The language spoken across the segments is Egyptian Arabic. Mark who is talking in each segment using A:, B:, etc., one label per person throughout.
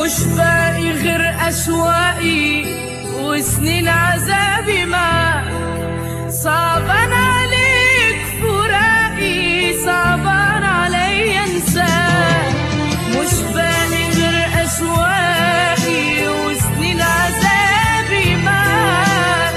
A: مش باقي غير أشواقي وسنين عذابي معاك صعبان عليك فراقي صعبان عليا انساك مش باقي غير أشواقي وسنين عذابي معاك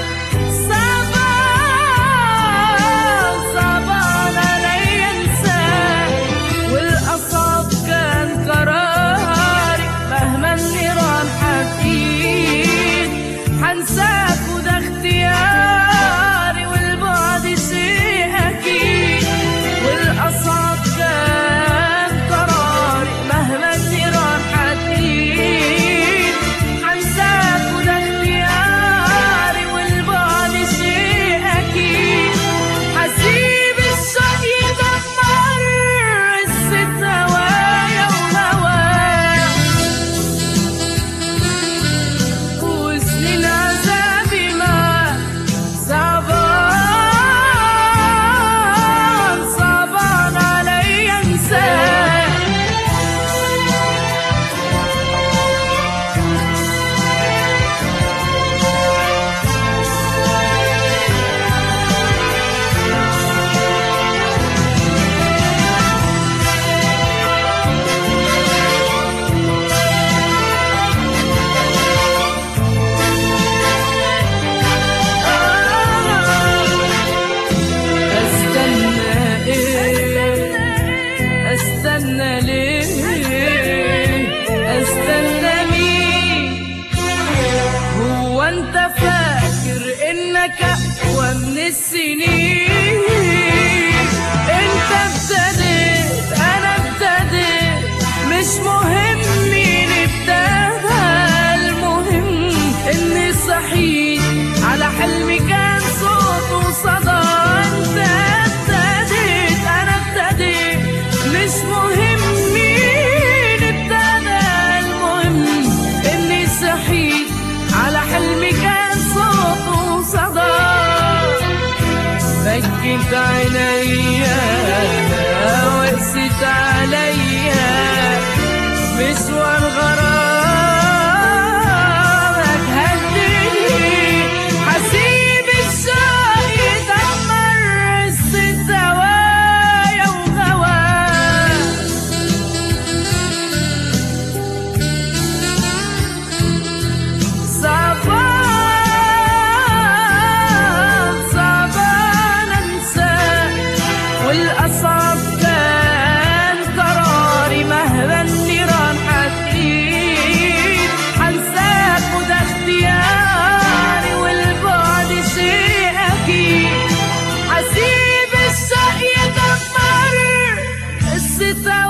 A: صعبان صعبان عليا انساك والأصعب كان قراري مهما النيران حكيت حنساك وده اختياري والبعد شيء أكيد والأصعب كان قراري مهما النيران حكيت حنساك وده اختياري والبعد شيء أكيد حسيب الشوق يدمر الست هوايا وهوايا وسنين عذابي معاك صعبان صعبان عليا انساك استنى ايه استنى ليه استنى مين هو انت فاكر انك اقوى من السنين انت ابتديت انا ابتديت مش مهم مين ابتدى المهم اني صحيت على حلمي كان صوت وصدى انت ابتديت انا ابتديت مش مهم مين ابتدى المهم اني صحيت على حلمي كان صوت وصدى فكت عينيا وقست عليا مشوار غرامك هديني حسيب الشوق يدمر الست هوايا وهواك صعبان صعبان انساك والاصعب كان قراري مهما النيران حتقيد حنساك وده اختياري والبعد شيء اكيد حسيب الشوق يدمر الستار